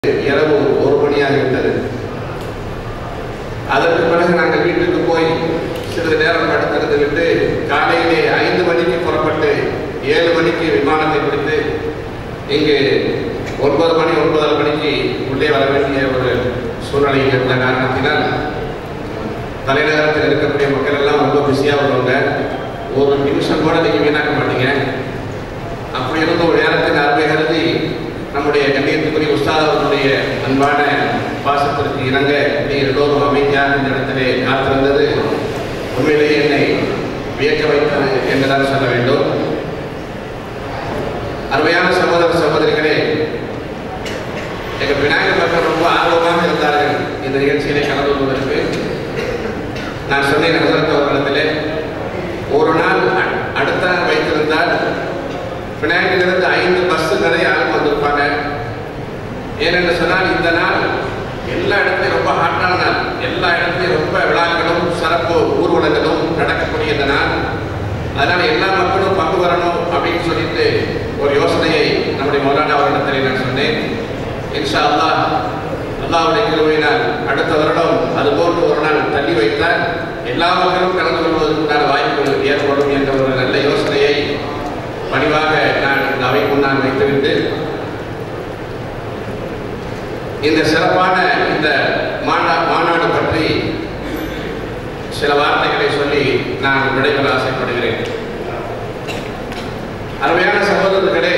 இரவு ஒரு மணியாகிவிட்டது அதற்கு பிறகு நாங்கள் வீட்டுக்கு போய் சிறிது நேரம் படுத்திருந்து விட்டு காலையிலே ஐந்து மணிக்கு புறப்பட்டு ஏழு மணிக்கு விமானத்தை பிடித்து இங்கு ஒன்பது மணி ஒன்பதரை மணிக்கு உள்ளே வர வேண்டிய ஒரு சூழ்நிலை இருந்த காரணத்தினால் தலைநகரத்தில் இருக்கக்கூடிய மக்கள் எல்லாம் ரொம்ப பிஸியாக உள்ளவங்க ஒரு நிமிஷம் கூட நீங்கள் வீணாக்க மாட்டீங்க அப்படி இருந்த ஒரு நேரத்தின் அருமை கருதி நம்முடைய கண்ணியத்துக்குரிய உஸ்தாத் அவர்களுடைய அன்பான பாசத்திற்கு இணங்க நீர் எல்லோரும் அமைதியாக இந்த இடத்திலே காத்திருந்தது உண்மையிலேயே என்னை வியக்க வைத்தது என்றுதான் சொல்ல வேண்டும் அருமையான சகோதர சகோதரிகளே எங்கள் விநாயகர் மக்கள் ரொம்ப ஆர்வமாக இருந்தார்கள் இந்த நிகழ்ச்சியிலே கலந்து கொள்வதற்கு நான் சொன்னேன் ஹசரத் அவர்களிடத்திலே ஒரு நாள் அ- அடுத்த நாள் வைத்திருந்தால் விநாயகரிலிருந்து ஐந்து பஸ் நிறைய ஆள் வந்திருப்பாங்க ஏனென்று சொன்னால் இந்த நாள் எல்லா இடத்துலையும் ரொம்ப ஹாட்டான நாள் எல்லா இடத்துலையும் ரொம்ப விழாக்களும் சிறப்பு ஊர்வலங்களும் நடக்கக்கூடிய இந்த நாள் அதனால் எல்லா மக்களும் பங்கு வரணும் அப்படின்னு சொல்லிட்டு ஒரு யோசனையை நம்முடைய மௌலானா அவரிடத்தில் நான் சொன்னேன் இன்ஷா அல்லாஹ் அல்லாஹ்வுடைய கிருபையினால் அடுத்த வருடம் அதுபோன்று ஒரு நாள் தள்ளி வைத்தால் எல்லா மக்களும் கலந்து கொள்வதற்குண்டான வாய்ப்பு ஏற்படும் என்ற ஒரு நல்ல யோசனையை பணிவாக நான் இந்த அவை முன்னால் வைத்துவிட்டு இந்த சிறப்பான இந்த மாநா மாநாடு பற்றி சில வார்த்தைகளை சொல்லி நான் விடைபெற ஆசைப்படுகிறேன் அருமையான சகோதரர்களே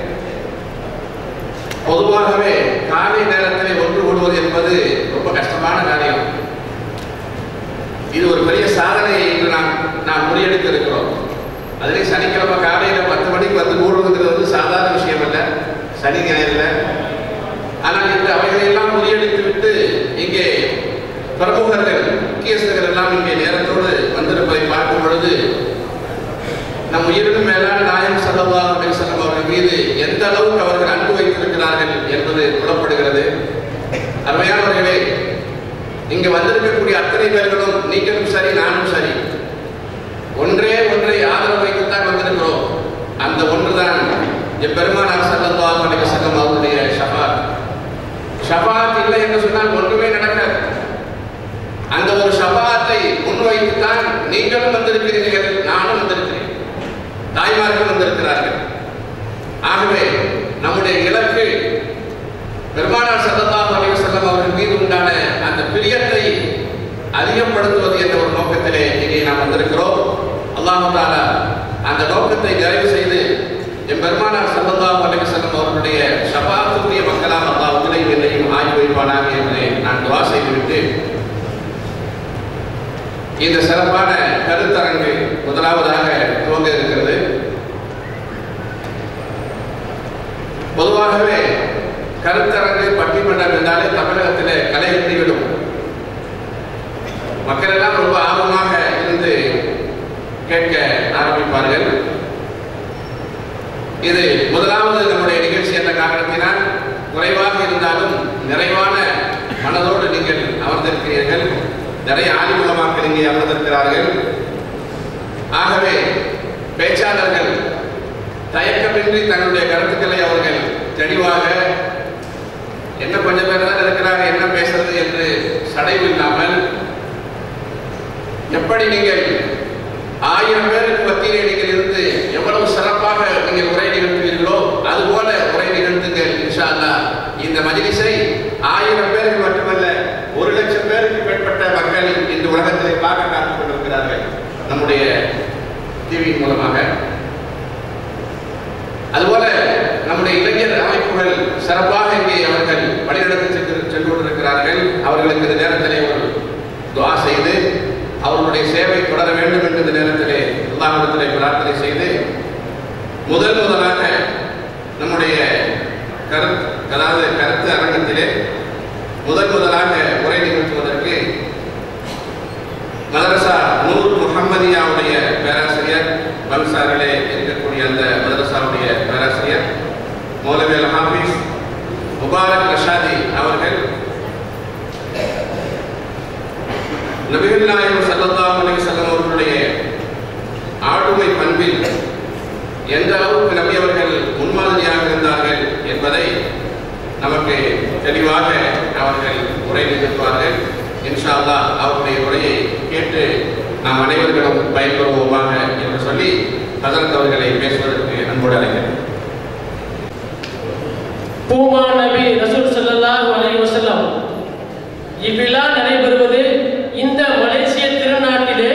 பொதுவாகவே காலை நேரத்திலே ஒன்று கூடுவது என்பது ரொம்ப கஷ்டமான காரியம் இது ஒரு பெரிய சாதனையை இன்று நாம் நாம் முறியடித்து இருக்கிறோம் அதிலே சனிக்கிழமை காலையில் பத்து மணிக்கு வந்து கூடுவதுங்கிறது வந்து சாதாரண விஷயம் அல்ல சனி ஞாயிறில் ஆனால் இன்று அவைகளையெல்லாம் முறியடித்து விட்டு இங்கே பிரமுகர்கள் முக்கியஸ்தர்கள் எல்லாம் இங்கே நேரத்தோடு வந்திருப்பதை பார்க்கும் பொழுது நம் உயிரினும் மேலான நாயம் சல்லல்லாஹு அலைஹி வஸல்லம் அவர்கள் மீது எந்த அளவுக்கு அவர்கள் அன்பு வைத்திருக்கிறார்கள் என்பது புலப்படுகிறது அருமையானவர்களே இங்கு வந்திருக்கக்கூடிய அத்தனை பேர்களும் நீங்களும் சரி நானும் சரி ஒன்றே ஒன்றை ஆதரவு வைத்துத்தான் வந்திருக்கிறோம் அந்த ஒன்றுதான் எம்பெருமானார் ஸல்லல்லாஹு அலைஹி வஸல்லம் அவருடைய ஷஃபாத் ஷஃபாத் இல்லை என்று சொன்னால் ஒன்றுமே நடக்காது அந்த ஒரு ஷஃபாத்தை முன்வைத்துத்தான் நீங்களும் வந்திருக்கிறீர்கள் நானும் வந்திருக்கிறேன் தாய்மார்கள் வந்திருக்கிறார்கள் ஆகவே நம்முடைய இலக்கு பெருமானார் ஸல்லல்லாஹு அலைஹி வஸல்லம் அவர்கள் மீது உண்டான அந்த பிரியத்தை அதிகப்படுத்துவது என்ற ஒரு நோக்கத்திலே இங்கே நாம் வந்திருக்கிறோம் அல்லாஹ் தாலா அந்த நோக்கத்தை நிறைவு செய்து என் பெருமானார் ஸல்லல்லாஹு அலைஹி வஸல்லம் அவர்களுடைய ஷபாத்துக்குரிய மக்களாக அல்லாஹ் உங்களையும் என்னையும் ஆகி வைப்பானாக என்று நான் துவா செய்துவிட்டு இந்த சிறப்பான கருத்தரங்கு முதலாவதாக துவங்க இருக்கிறது பொதுவாகவே கருத்தரங்கு பட்டிமன்றம் என்றாலே தமிழகத்திலே கலை கட்டிவிடும் மக்கள் எல்லாம் ரொம்ப ஆர்வமாக இருந்து கேட்க ஆரம்பிப்பார்கள் இது முதலாவது நம்முடைய நிகழ்ச்சி என்ற காரணத்தினால் குறைவாக இருந்தாலும் நிறைவான மனதோடு நீங்கள் அமர்ந்திருக்கிறீர்கள் நிறைய ஆலிமுகமாக்கள் இங்கே அமர்ந்திருக்கிறார்கள் ஆகவே பேச்சாளர்கள் தயக்கமின்றி தங்களுடைய கருத்துக்களை அவர்கள் தெளிவாக என்ன கொஞ்சம் பேர் தான் இருக்கிறாங்க என்ன பேசுறது என்று சடைவு இல்லாமல் எப்படி நீங்கள் ஆயிரம் பேருக்கு மத்தியிலே நீங்கள் இருந்து எவ்வளவு சிறப்பாக நீங்கள் உரை நிகழ்த்துவீர்களோ அதுபோல உரை நிகழ்த்துங்கள் இன்ஷா அல்லாஹ் இந்த மஜ்லிஸை ஆயிரம் பேருக்கு மட்டுமல்ல ஒரு லட்சம் பேருக்கு மேற்பட்ட மக்கள் இந்த உலகத்திலே பார்க்க காத்துக் கொண்டிருக்கிறார்கள் நம்முடைய டிவி மூலமாக அதுபோல நம்முடைய இளைஞர் அமைப்புகள் சிறப்பாக இங்கே அவர்கள் வழிநடத்தி சென்று சென்று கொண்டிருக்கிறார்கள் அவர்களுக்கு இந்த நேரத்திலே ஒரு துவா செய்து அவர்களுடைய சேவை தொடர வேண்டும் என்ற இந்த நேரத்திலே அல்லாஹிடத்திலே பிரார்த்தனை செய்து முதல் முதலாக நம்முடைய கருத்து அதாவது கருத்து அரங்கத்திலே முதல் முதலாக உரை நிகழ்த்துவதற்கு மதரசா நூர் முகம்மதியாவுடைய பேராசிரியர் பன்சாரிலே இருக்கக்கூடிய அந்த மதரசாவுடைய பேராசிரியர் மௌலவி அல் ஹாஃபிஸ் முபாரக் ரஷாதி அவர்கள் நபிகள் நாயகம் ஸல்லல்லாஹு அலைஹி வஸல்லம் அவர்களுடைய ஆளுமை பண்பில் எந்த அளவுக்கு நபி அவர்கள் முன்மாதிரியாக இருந்தார்கள் என்பதை நமக்கு தெளிவாக தெளிவாக அவர்கள் உரை நிகழ்த்துவார்கள் இன்ஷா அல்லாஹ் அவருடைய உரையை கேட்டு நாம் அனைவர்களும் பயன்பெறுவோமாக என்று சொல்லி ஹசரத் அவர்களை பேசுவதற்கு அன்போடு அழைக்கிறேன் பூமா நபி ரசூல் ஸல்லல்லாஹு அலைஹி வஸல்லம் இவ்விழா நடைபெறுவது இந்த மலேசிய திருநாட்டிலே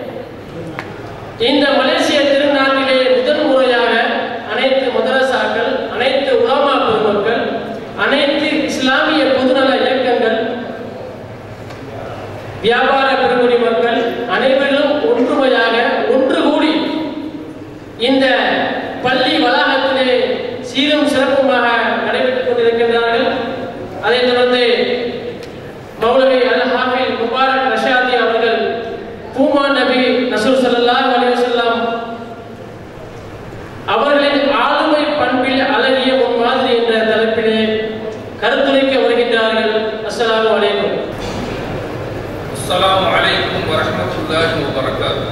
இந்த மலேசிய திருநாட்டிலே முதன் முறையாக அனைத்து மதரசாக்கள் அனைத்து உலமா பெருமக்கள் அனைத்து இஸ்லாமிய பொதுநல இயக்கங்கள் வியாபார பெருங்குடி மக்கள் அனைவரும் ஒன்றுமையாக ஒன்று கூடி இந்த பள்ளி வளாகத்திலே சீரும் சிறப்புமாக நடைபெற்றுக் கொண்டிருக்கின்றார்கள் அதைத் தொடர்ந்து மௌலவி அல் ஹாஃபில் முபாரக் ரஷாதி அவர்கள் பூமா நபி நசூர் ஸல்லல்லாஹு அலைஹி வஸல்லம் அவர்களின் ஆளுமை பண்பில் அழகிய முன்மாதிரி என்ற தலைப்பிலே கருத்துரைக்க வருகின்றார்கள் அஸ்ஸலாமு அலைக்கும் السلام عليكم ورحمة الله وبركاته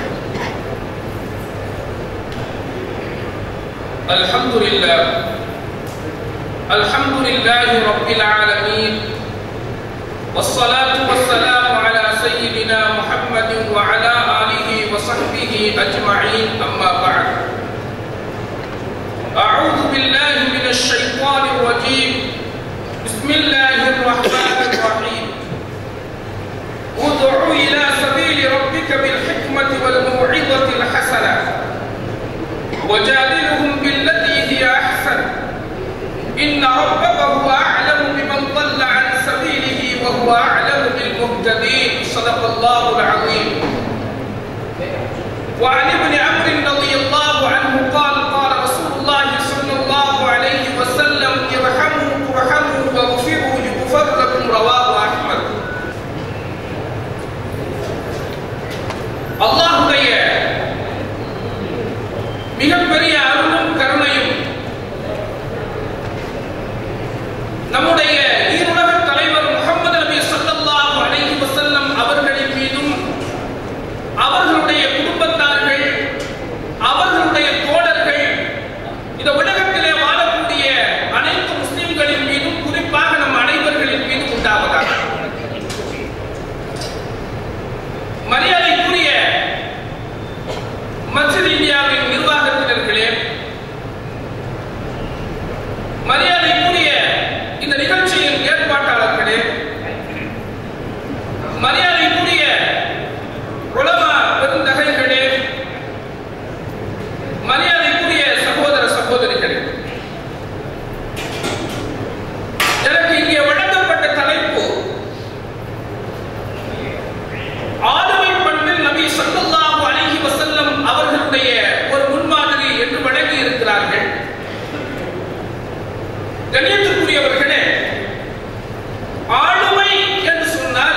الحمد لله الحمد لله رب العالمين والصلاة والسلام على سيدنا محمد وعلى آله وصحبه أجمعين أما بعد أعوذ بالله من الشيطان الرجيم بسم الله الرحمن الرحيم ادع إلى سبيل ربك بالحكمة والموعظة الحسنة وجادلهم بالتي هي أحسن إن ربك هو أعلم بمن ضل عن سبيله وهو أعلم بالمهتدين صدق الله العظيم وعن ابن عمرو رضي الله عنه قال قال رسول الله صلى الله عليه وسلم ارحموا ترحموا واغفروا يغفر لكم رواه أحمد அல்லாஹுடைய மிகப்பெரிய அருளும் கருணையும் நம்முடைய ஈருலக தலைவர் முகமது நபி ஸல்லல்லாஹு அலைஹி வஸல்லம் அவர்களின் மீதும் அவர்களுடைய குடும்பத்தார்கள் அவர்களுடைய தோழர்கள் இந்த உலகத்திலே வாழக்கூடிய அனைத்து முஸ்லிம்களின் மீதும் குறிப்பாக நம் அனைவர்களின் மீதும் உண்டாவதாக மரியாதைக்குரிய மஸ்ஜித் இந்தியாவின் நிர்வாகத்தினர்களே மரியாதைக்குரிய இந்த நிகழ்ச்சியின் ஏற்பாட்டாளர்களே மரியாதைக்குரிய உலமா பெருந்தகைகளே மரியாதைக்குரிய சகோதர சகோதரிகளே எனக்கு இங்கே வழங்கப்பட்ட தலைப்பு ஆளுமை பண்பில் நபி ஸல்லல்லாஹு அலைஹி வஸல்லம் அவர்களுடைய ஒரு முன்மாதிரி என்று வழங்கி இருக்கிறார்கள் கண்ணியத்திற்குரியவர்களே ஆளுமை என்று சொன்னால்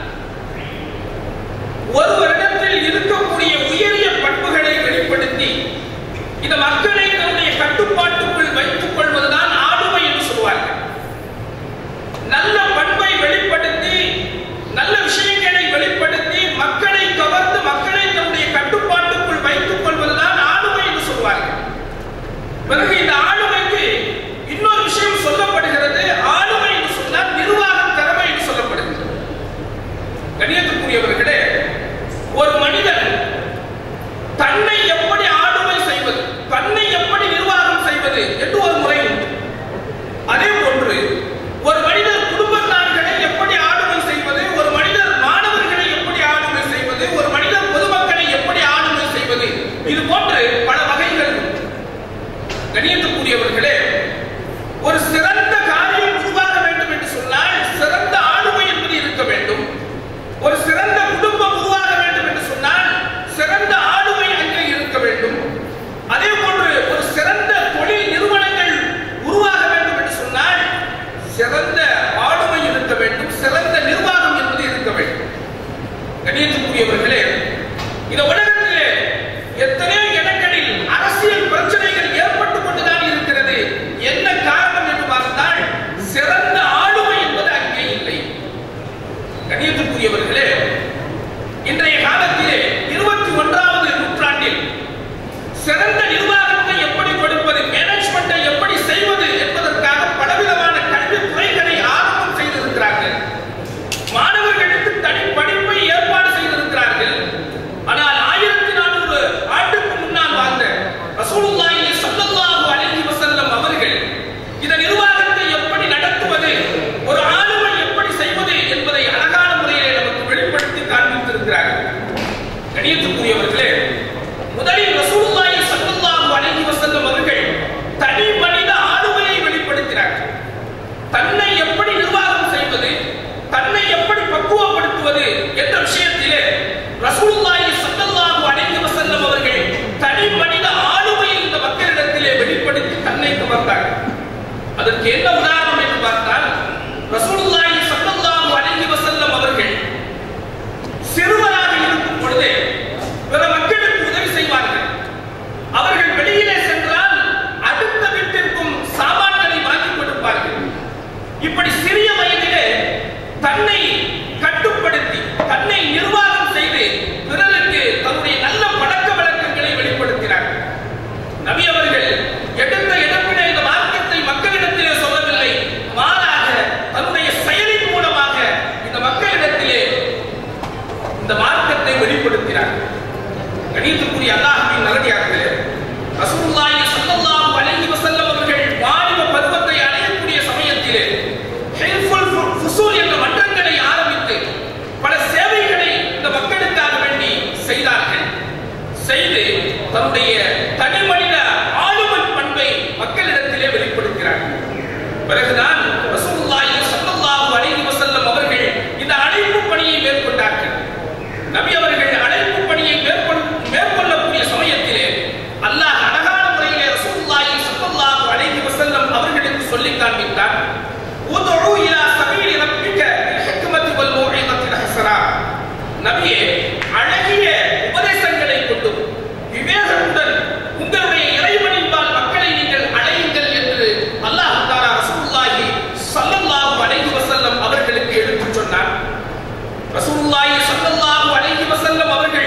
ஒருவரிடத்தில் இருக்கக்கூடிய உயரிய பண்புகளை வெளிப்படுத்தி இந்த மக்களை தன்னுடைய கட்டுப்பாட்டுக்குள் வைத்துக் கொள்வதுதான் ஆளுமை என்று சொல்வார்கள் நல்ல பண்பை வெளிப்படுத்தி நல்ல விஷயங்களை வெளிப்படுத்தி மக்களை கவர்ந்து மக்களை தன்னுடைய கட்டுப்பாட்டுக்குள் வைத்துக் கொள்வதுதான் ஆளுமை என்று சொல்வார்கள் பிறகு இந்த ஆளுமைக்கு இன்னொரு விஷயம் சொல்லப்படுகிறது ஆளுமை என்று சொன்னால் நிர்வாக திறமை என்று சொல்லப்படுகிறது கணியத்துக்குரியவர்களே ஒரு மனிதன் தன்னை எப்படி ஆளுமை செய்வது தன்னை எப்படி நிர்வாகம் செய்வது என்று ஒரு முறை உண்டு அதே போன்று ஒரு மனிதர் குடும்பத்தார்களை எப்படி ஆளுமை செய்வது ஒரு மனிதர் மாணவர்களை எப்படி ஆளுமை செய்வது ஒரு மனிதர் பொதுமக்களை எப்படி ஆளுமை செய்வது இது போன்று பல வகைகள் உண்டு. கண்ணியத்துக்குரிய அதற்கு என்ன உதாரணம் என்று பார்த்தால் ரசூலுல்லாஹி ஸல்லல்லாஹு அலைஹி வஸல்லம் அவர்கள் சிறுவராக இருக்கும் பொழுதே பிற மக்களுக்கு உதவி செய்வார்கள் அவர்கள் வெளியிலே சென்றால் அடுத்த வீட்டிற்கும் சாமான்களை வாங்கி கொடுப்பார்கள் இப்படி சிறிய வயதிலே தன்னை கட்டுப்படுத்தி தன்னை நிர்வாகம் செய்து பிறருக்கு தன்னுடைய நல்ல பழக்க வழக்கங்களை வெளிப்படுத்தினார் நபி அவர்கள் எடுத்த இடத்திலே இந்த மார்க்கத்தை மக்களிடத்திலே சொல்லவில்லை மாறாக தன்னுடைய செயலின் மூலமாக இந்த மக்களிடத்திலே இந்த மார்க்கத்தை வெளிப்படுத்தினார் கணியத்துக்குரிய அல்லாஹ்வின் நல்லடியார்களே ரசூலுல்லாஹி ஸல்லல்லாஹு அலைஹி வஸல்லம் அவர்கள் வாலிப பருவத்தை அடையக்கூடிய சமயத்திலே ஹில்ஃபுல் ஃபுசூல் என்ற மன்றங்களை ஆரம்பித்து பல சேவைகளை இந்த மக்களுக்காக வேண்டி செய்தார்கள் செய்து தன்னுடைய தனி மனித ஆளுமை பண்பை மக்களிடத்திலே வெளிப்படுத்தினார்கள் பிறகுதான் ரசூலுல்லாஹி ஸல்லல்லாஹு அலைஹி வஸல்லம் அவர்கள் இந்த அழைப்பு பணியை மேற்கொண்டார்கள் நபி அவர்கள் அழைப்பு பணியை மேற்கொள் மேற்கொள்ளக்கூடிய சமயத்திலே அல்லாஹ் அழகான முறையிலே ரசூலுல்லாஹி ஸல்லல்லாஹு அலைஹி வஸல்லம் அவர்களுக்கு சொல்லி காண்பித்தார் உதுஉ இலா சபீலி ரப்பிக பில் ஹிக்மத்தி வல் மௌஇதத்தில் ஹஸனா நபியே அழகிய உபதேசங்களை கொண்டு விவேகத்துடன் உங்களுடைய இறைவனின்பால் மக்களை நீங்கள் அழையுங்கள் என்று அல்லாஹ் தஆலா ரசூலுல்லாஹி ஸல்லல்லாஹு அலைஹி வஸல்லம் அவர்களுக்கு எடுத்துச் சொன்னார் ரசூலுல்லாஹி ஸல்லல்லாஹு அலைஹி வஸல்லம் அவர்கள்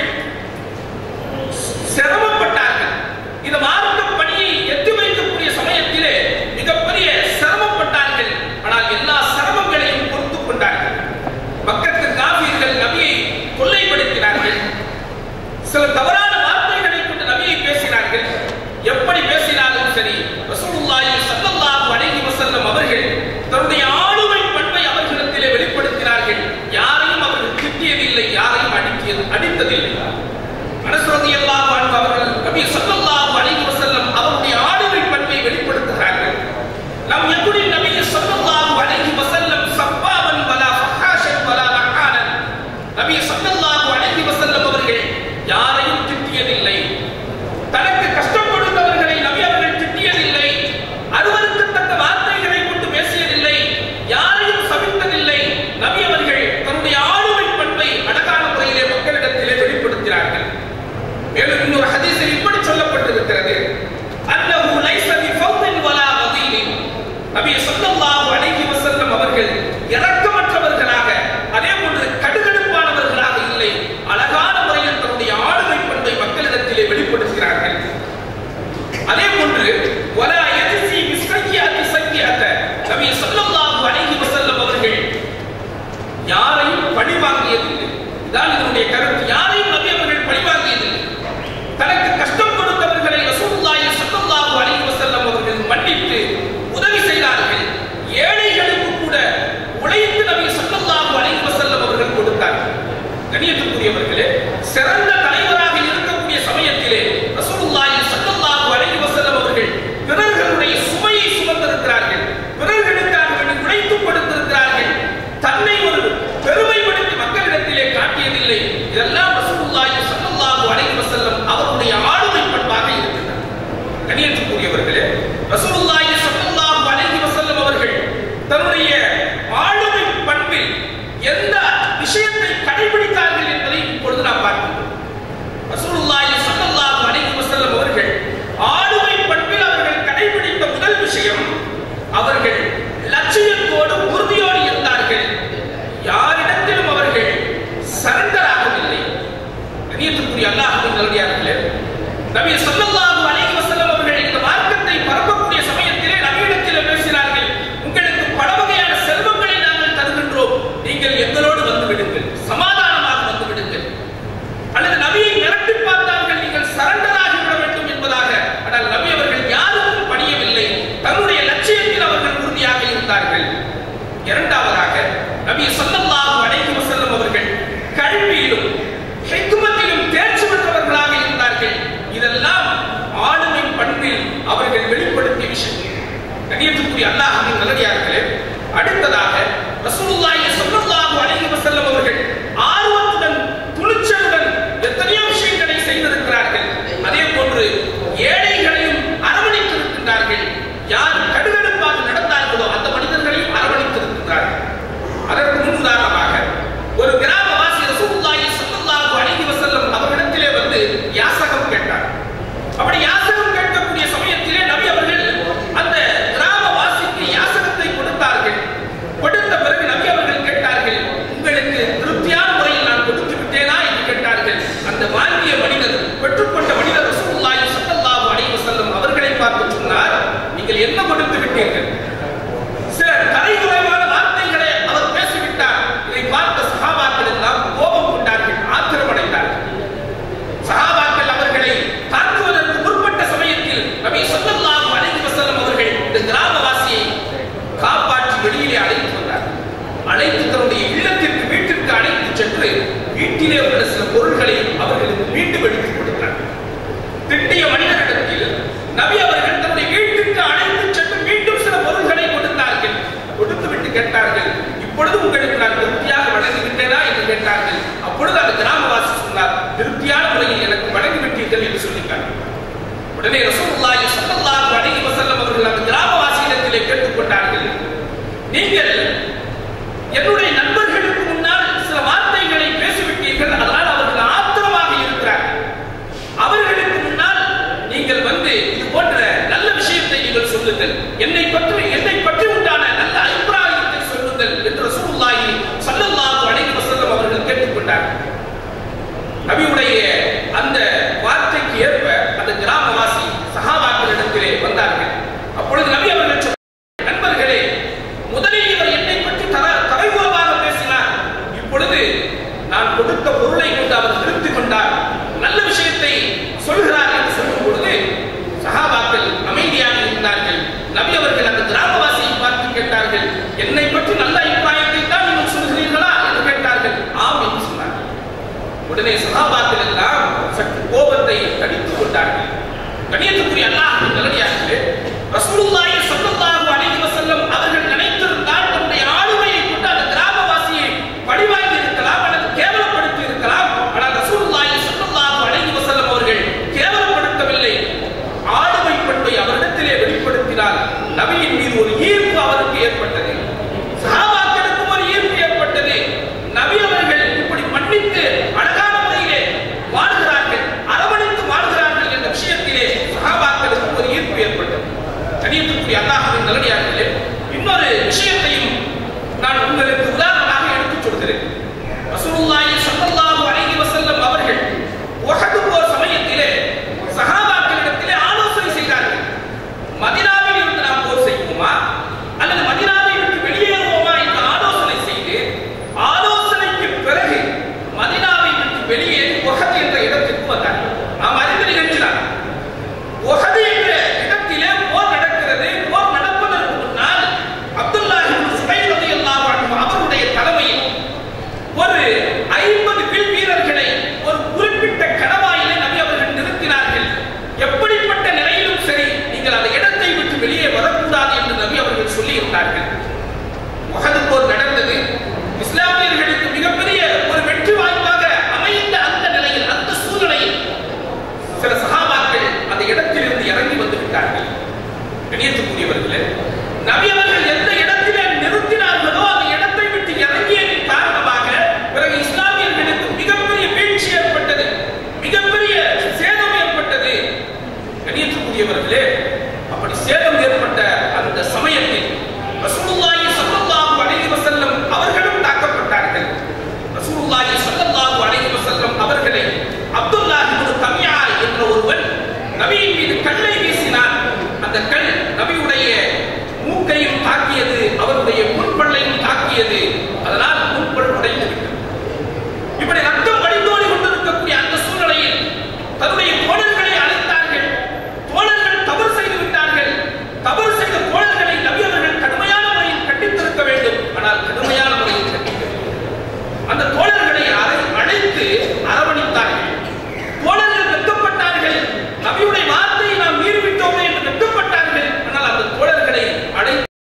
சிரமப்பட்டார்கள் இந்த மார்க்க பணியை எத்தி வைக்கக்கூடிய சமயத்திலே மிகப்பெரிய சிரமப்பட்டார்கள் ஆனால் எல்லா சிரமங்களையும் பொறுத்துக் கொண்டார்கள் மக்கத்து காபீர்கள் நபியை கொள்ளைப்படுத்தினார்கள் சில தவறான வார்த்தைகளை கொண்டு நபியை பேசினார்கள் எப்படி பேசினாலும் சரி ரசூலுல்லாஹி ஸல்லல்லாஹு அலைஹி வஸல்லம் அவர்கள் தன்னுடைய ஆளுமை பண்பை அவர்களிடத்திலே வெளிப்படுத்தினார்கள் யாரையும் அவர்கள் திட்டியதில்லை யாரையும் அடித்தியது அடித்ததில்லை அனஸ் ரலியல்லாஹு அன்ஹு அவர்கள் நபி ஸல்லல்லாஹு அலைஹி வஸல்லம் அவருடைய ஆளுமை பண்பை வெளிப்படுத்துகிறார்கள் லம் யகுனி நபி ஸல்லல்லாஹு அலைஹி வஸல்லம் சப்பாவன் வலா ஃபஹாஷன் வலா லஹானன் நபி ஸல்லல்லாஹு அலைஹி வஸல்லம் அவர்கள் யாரையும் திட்டியதில்லை தனக்கு கஷ்டம் கொடுத்தவர்களை நபி அவர்கள் திட்டியதில்லை அருவருக்கத்தக்க வார்த்தைகளை கொண்டு பேசியதில்லை யாரையும் சபித்ததில்லை நபி அவர்கள் தன்னுடைய ஆளுமை பண்பை அழகான முறையிலே மக்களிடத்திலே வெளிப்படுத்தினார்கள் மேலும் இன்னொரு ஹதீஸில் இப்படி சொல்லப்பட்டிருக்கிறது அன்னஹு லைஸ பிஃபௌதின் வலா வதீனின் நபி ஸல்லல்லாஹு அலைஹி வஸல்லம் அவர்கள் இரக்கமற்றவர்களாக அதே போன்று கடுகடுப்பானவர்களாக இல்லை அழகான முறையில் தன்னுடைய ஆளுமை பண்பை மக்களிடத்திலே வெளிப்படுத்துகிறார்கள் அதே போன்று வலா யஜ்ஸி பிஸ்ஸய்யிஅத்தி ஸய்யிஅத்த நபி ஸல்லல்லாஹு அலைஹி வஸல்லம் அவர்கள் யாரையும் பழி வாங்கியதில்லை இதான் இதனுடைய கருத்து யாரையும் நபி அவர்கள் பழி வாங்கியதில்லை தனக்கு கஷ்டம் கொடுத்தவர்களை ரசூலுல்லாஹி ஸல்லல்லாஹு அலைஹி வஸல்லம் அவர்கள் மன்னித்து உதவி செய்தார்கள் ஏழைகளுக்கு கூட உழைத்து நபி ஸல்லல்லாஹு அலைஹி வஸல்லம் அவர்கள் கொடுத்தார்கள் கண்ணியத்துக்குரியவர்களே சிறந்த தலைவராக இருக்கக்கூடிய சமயத்திலே ரசூலுல்லாஹி ஸல்லல்லாஹு அலைஹி வஸல்லம் அவர்கள் பிறர்களுடைய சுமையை சுமந்திருக்கிறார்கள் பிறர்களுக்காக வேண்டி உழைத்துக் கொடுத்திருக்கிறார்கள் தன்னை ஒரு பெருமைப்படுத்தி மக்களிடத்திலே காட்டியதில்லை இதெல்லாம் ரசூலுல்லாஹி ஸல்லல்லாஹு அலைஹி வஸல்லம் அவருடைய ஆளுமை பண்பாக இருக்கிறது கண்ணியத்துக்குரியவர்களே ரசூலுல்லாஹி ஸல்லல்லாஹு அலைஹி வஸல்லம் அவர்கள் தன்னுடைய ஆளுமை பண்பில் எந்த விஷயத்தை கடைபிடித்தார்கள் என்பதை இப்பொழுது நாம் பார்க்கிறோம் ரசூலுல்லாஹி ஸல்லல்லாஹு அலைஹி வஸல்லம் அவர்கள் ஆளுமை பண்பில் அவர்கள் கடைபிடித்த முதல் விஷயம் அவர்கள் லட்சியத்தோடு உறுதியோடு இருந்தார்கள் யாரிடத்திலும் அவர்கள் சரண்டர் ஆகவில்லை கண்ணியத்திற்குரிய அல்லாஹ்வின் நல்லடியார்களே நபி ஸல்லல்லாஹு அலைஹி வஸல்லம் அவர்கள் இந்த மார்க்கத்தை பரப்பக்கூடிய சமயத்திலே நபியிடத்தில் பேசினார்கள் உங்களுக்கு பல வகையான செல்வங்களை நாங்கள் தருகின்றோம் நீங்கள் எங்களோடு வந்து விடுங்கள் சமாதானமாக வந்து விடுங்கள் அல்லது நபியை மிரட்டி பார்த்தார்கள் நீங்கள் சரண்டர் ஆகிவிட வேண்டும் என்பதாக ஆனால் நபி அவர்கள் யாருக்கும் பணியவில்லை தன்னுடைய லட்சியத்தில் அவர்கள் உறுதியாக இருந்தார்கள் இரண்டாவதாக நபி ஸல்லல்லாஹு அலைஹி வஸல்லம் அவர்கள் கல்வியிலும் ஹிக்மத்திலும் தேர்ச்சி பெற்றவர்களாக இருந்தார்கள் இதெல்லாம் ஆளுமை பண்பில் அவர்கள் வெளிப்படுத்திய விஷயம் கண்ணியத்துக்குரிய அல்லாஹ்வின் நல்லடியார்களே அடுத்ததாக ரசூலுல்லாஹி ஸல்லல்லாஹு அலைஹி வஸல்லம் அவர்கள் ஆர்வத்துடன் துணிச்சலுடன் எத்தனையோ விஷயங்களை செய்திருக்கிறார்கள் அதே போன்று ஏழைகளையும் அரவணைத்திருக்கின்றார்கள் யார் கடுகடுப்பாக நடந்தார்களோ அழைத்து தன்னுடைய இல்லத்திற்கு வீட்டிற்கு அழைத்து சென்று வீட்டிலே உள்ள சில பொருள்களை அவர்களுக்கு மீண்டும் எடுத்துக் கொடுத்தார் திட்டிய மனிதனிடத்தில் நபி அவர்கள் தன்னுடைய வீட்டுக்கு அழைத்து சென்று மீண்டும் சில பொருள்களை கொடுத்தார்கள் கொடுத்து விட்டு கேட்டார்கள் இப்பொழுது உங்களுக்கு நான் திருப்தியாக வழங்கிவிட்டேனா என்று கேட்டார்கள் அப்பொழுது அந்த கிராமவாசி சொன்னார் திருப்தியான முறையில் எனக்கு வழங்கிவிட்டீர்கள் என்று சொல்லிட்டார் உடனே ரசூலுல்லாஹி ஸல்லல்லாஹு அலைஹி வஸல்லம் அவர்கள் அந்த கிராமவாசியிடத்திலே கேட்டுக்கொண்டார்கள் நீங்கள் என்னுடைய நண்பர்களுக்கு முன்னால் சில வார்த்தைகளை பேசிவிட்டீர்கள் அதனால் அவர்கள் ஆத்திரமாக இருக்கிறார்கள் அவர்களுக்கு முன்னால் நீங்கள் வந்து இது போன்ற நல்ல விஷயத்தை நீங்கள் சொல்லுங்கள் என்னை பற்றி என்னை பற்றி உண்டான நல்ல அபிப்பிராயத்தை சொல்லுங்கள் என்று ரசூலுல்லாஹி ஸல்லல்லாஹு அலைஹி வஸல்லம் அவர்கள் கேட்டுக்கொண்டார்கள் நபியுடைய அந்த வார்த்தைக்கு ஏற்ப அந்த கிராமவாசி சகாபாக்களிடத்திலே வந்தார்கள் அப்பொழுது நபி அவர்கள் சொன்னார்கள், நண்பர்களே முதலில் இவர் என்னை பற்றி தர தரைகுறவாக பேசினார் இப்பொழுது நான் கொடுத்த பொருளை கொண்டு அவர் திருப்தி கொண்டார் நல்ல விஷயத்தை சொல்கிறார் என்று சொல்லும் பொழுது சகாபாக்கள் அமைதியாக இருந்தார்கள் நபி அவர்கள் அந்த கிராமவாசியை பார்த்து கேட்டார்கள் என்னை பற்றி நல்ல அபிப்பிராயத்தை தான் நீங்கள் சொல்கிறீர்களா என்று கேட்டார்கள் ஆம் என்று சொன்னார்கள் உடனே சகாபாக்கள் எல்லாம் சற்று கோபத்தை தடித்துக் கொண்டார்கள் கணியத்துக்குரிய அல்லாஹ் நல்லடியார்களே ரசூலுல்லாஹி ஸல்லல்லாஹு அலைஹி வஸல்லம் அவர்கள் நினைத்திருந்தால் தன்னுடைய ஆளுமையை கொண்டு அந்த கிராமவாசியை பழிவாங்கி இருக்கலாம் அல்லது கேவலப்படுத்தி இருக்கலாம் ஆனால் ரசூலுல்லாஹி ஸல்லல்லாஹு அலைஹி வஸல்லம் அவர்கள் கேவலப்படுத்தவில்லை ஆளுமை பண்பை அவரிடத்திலே வெளிப்படுத்தினார் நபியின் மீது ஒரு ஈர்ப்பு அவருக்கு ஏற்பட்டது சஹாபாக்களுக்கும் ஒரு ஈர்ப்பு ஏற்பட்டது நபி அவர்கள் இப்படி மன்னித்து அழகான முறையிலே வாழ்கிறார்கள் அரவணைத்து வாழ்கிறார்கள் என்ற விஷயத்திலே சஹாபாக்களுக்கும் ஒரு ஈர்ப்பு ஏற்பட்டது கணியத்துக்குரிய அல்லாஹின் நல்லடியார்களே இன்னொரு விஷயத்தையும் நான் உங்களுக்கு உதாரணமாக எடுத்துச் சொல்கிறேன் ரசூலுல்லாஹி ஸல்லல்லாஹு அலைஹி வஸல்லம் அவர்கள் உஹது போர் சமயத்திலே சஹாபாக்களிடத்திலே ஆலோசனை செய்தார்கள் மதீனாவில் இருந்து நாம் போர் செய்வோமா அல்லது மதீனாவை விட்டு வெளியேறுவோமா என்று ஆலோசனை செய்து ஆலோசனைக்கு பிறகு மதீனாவை விட்டு வெளியேறி உஹது என்ற இடத்திற்கு வந்தார்கள் நாம் அறிந்த நிகழ்ச்சிதான் உஹது என்ற இடத்திலே போர் நடக்கிறது போர் நடப்பதற்கு முன்னால் அப்துல்லாஹி இப்னு சுபைர் ரலியல்லாஹு அன்ஹு அவருடைய தலைமையில் ஒரு ஐம்பது வில் வீரர்களை ஒரு குறிப்பிட்ட கணவாயிலே நபி அவர்கள் நிறுத்தினார்கள் எப்படிப்பட்ட நிலையிலும் சரி நீங்கள் அந்த இடத்தை விட்டு வெளியே வரக்கூடாது என்று நபி அவர்கள் சொல்லி இருந்தார்கள் உஹது போர் நடந்தது இஸ்லாமியர்களுக்கு மிகப்பெரிய ஒரு வெற்றி வாய்ப்பாக அமைந்த அந்த நிலையில் அந்த சூழ்நிலையில் சில சகாபாக்கள் அந்த இடத்திலிருந்து இறங்கி வந்து விட்டார்கள் கணியத்துக்குரியவர்களே நபி அவர்கள் எந்த இடத்திலே நிறுத்தினார்களோ அந்த இடத்தை விட்டு இறங்கியதன் காரணமாக பிறகு இஸ்லாமியர்களுக்கு மிகப்பெரிய வீழ்ச்சி ஏற்பட்டது மிகப்பெரிய சேதம் ஏற்பட்டது கணியத்துக்குரியவர்களே அப்படி சேதம் ஏற்பட்ட அந்த சமயத்தில் ரசூலுல்லாஹி ஸல்லல்லாஹு அலைஹி வஸல்லம் அவர்களும் தாக்கப்பட்டார்கள் ரசூலுல்லாஹி ஸல்லல்லாஹு அலைஹி வஸல்லம் அவர்களை அப்துல்லாஹ் இப்னு தமியா என்ற ஒருவன் நபியின் மீது கல்லை வீசினான் அந்த கல் நபியுடைய மூக்கையும் தாக்கியது அவருடைய முன்பல்லையும் தாக்கியது